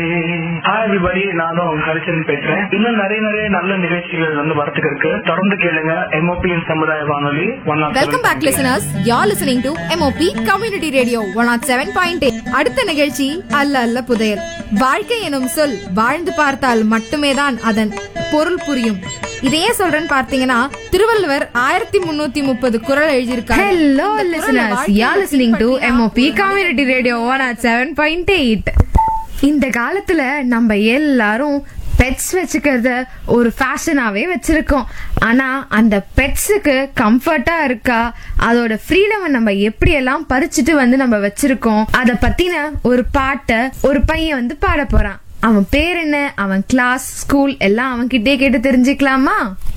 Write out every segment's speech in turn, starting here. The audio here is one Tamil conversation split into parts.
ஹாய் எவ்ரிபடி நானும் உங்க ஹரிச்சந்திரன் பேசுறேன் இன்னும் நிறைய நிறைய நல்ல நிகழ்ச்சிகள் வந்து வரத்துக்கு இருக்கு தொடர்ந்து கேளுங்க எம்ஓபியின் சமுதாய வானொலி one welcome back listeners you're listening to MOP community radio one nought seven point அடுத்த நிகழ்ச்சி அல்ல அல்ல புதையல் வாழ்க்கை எனும் சொல் வாழ்ந்து பார்த்தால் மட்டுமே தான் அதன் பொருள் புரியும் இதையே சொல்றேன்னு பார்த்தீங்கன்னா திருவள்ளுவர் ஆயிரத்தி முன்னூத்தி முப்பது குரல் எழுதியிருக்காரு Hello, இந்த குறளை listeners. வாழ்க்கையில் You're listening to படுத்தி MOP Community Radio 107.8. இந்த காலத்துல நம்ம எல்லாரும் பெட்ஸ் வச்சுக்கிறத ஒரு ஃபேஷனாவே வச்சிருக்கோம் ஆனா அந்த பெட்ஸுக்கு கம்ஃபர்ட்டா இருக்கா அதோட ஃப்ரீடம் நம்ம எப்படி எல்லாம் பறிச்சுட்டு வந்து நம்ம வச்சிருக்கோம் அத பத்தின ஒரு பாட்டை ஒரு பையன் வந்து பாட போறான் அவன் பேர் என்ன அவன் கிளாஸ் ஸ்கூல் எல்லாம் அவன் கிட்டே கேட்டு தெரிஞ்சுக்கலாமா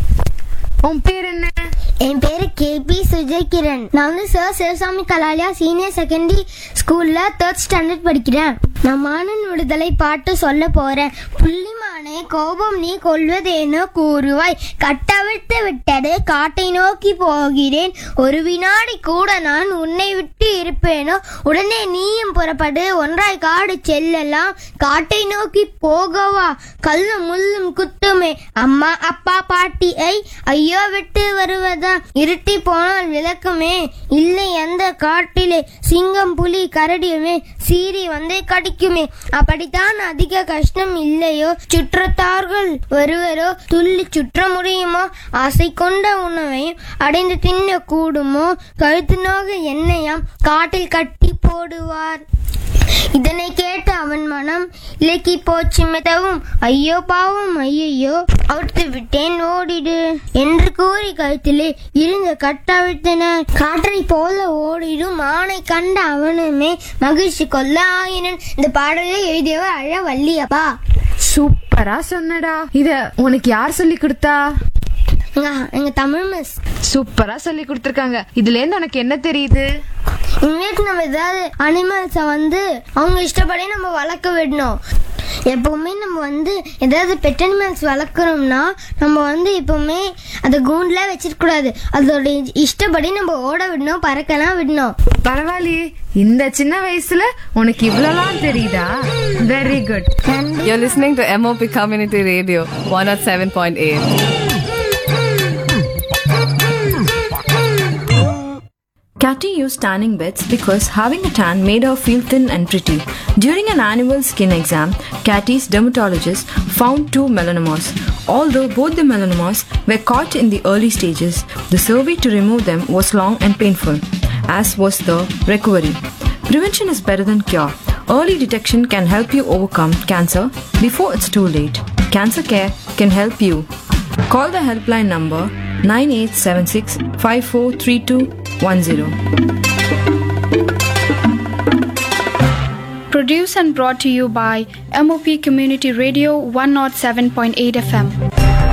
உன் பேர் என்ன என் பேரு கேபி சுஜய் கிரண் நான் வந்து sir Sivasamy Kalalaya senior secondary ஸ்கூல்ல தேர்ட் ஸ்டாண்டர்ட் படிக்கிறேன் நான் மானன் விடுதலை பாட்டு சொல்ல போறேன் புள்ளிமானே கோபம் நீ கொள்வதேனோ கூறுவாய் கட்டவிழ்த்து விட்டது காட்டை நோக்கி போகிறேன் ஒரு வினாடி கூட நான் உன்னை விட்டு இருப்பேனோ உடனே நீயும் புறப்படு ஒன்றாய் காடு செல்லலாம் காட்டை நோக்கி போகவா கல்லும் முள்ளும் குத்துமே அம்மா அப்பா பாட்டியை ஐயோ விட்டு வருவதா இருட்டி போனால் விளக்குமே இல்லை அந்த காட்டிலே சிங்கம் புலி கரடியுமே சீறி வந்து கடிக்குமே அப்படித்தான் அதிக கஷ்டம் இல்லையோ சுற்றத்தார்கள் வருவரோ துள்ளி சுற்ற முடியுமோ ஆசை கொண்ட உணவையும் அடைந்து தின்ன கூடுமோ கழுத்து நோக எண்ணெயாம் காட்டில் கட்டி போடுவார் இதனை கேட்டு அவன் மனம் இலக்கி போச்சு மிதவும் ஐயோ பாவம் ஐயையோ அவிழ்த்து விட்டேன் ஓடிடு என்று கூறி கழுத்திலே இருந்த கட்டவிழ்த்தனர் காற்றை போல ஓடிடும் ஆணை கண்ட அவனுமே மகிழ்ச்சி கொள்ள ஆயினன் இந்த பாடலை எழுதியவர் அழ வள்ளியப்பா சூப்பரா சொன்னடா இத உனக்கு யார் சொல்லி கொடுத்தா எங்க எங்க தமிழ் மிஸ் சூப்பரா சொல்லி கொடுத்திருக்காங்க இதுல இருந்து உனக்கு என்ன தெரியுது இனிமேட்டு நம்ம ஏதாவது அனிமல்ஸை வந்து அவங்க இஷ்டப்படி நம்ம வளர்க்க விடணும் எப்பவுமே நம்ம வந்து ஏதாவது பெட் அனிமல்ஸ் வளர்க்குறோம்னா நம்ம வந்து எப்பவுமே அதை கூண்டுல வச்சிருக்க கூடாது அதோட இஷ்டப்படி நம்ம ஓட விடணும் பறக்கலாம் விடணும் பரவாயில்லையே இந்த சின்ன வயசுல உனக்கு இவ்வளவுலாம் தெரியுதா very good You're listening to MOP Community Radio 107.8. Catty used tanning beds because having a tan made her feel thin and pretty. During an annual skin exam, Catty's dermatologist found two melanomas. Although both the melanomas were caught in the early stages, the survey to remove them was long and painful, as was the recovery. Prevention is better than cure. Early detection can help you overcome cancer before it's too late. Cancer care can help you. Call the helpline number 9876 543210. Produced and brought to you by MOP Community Radio 107.8 FM.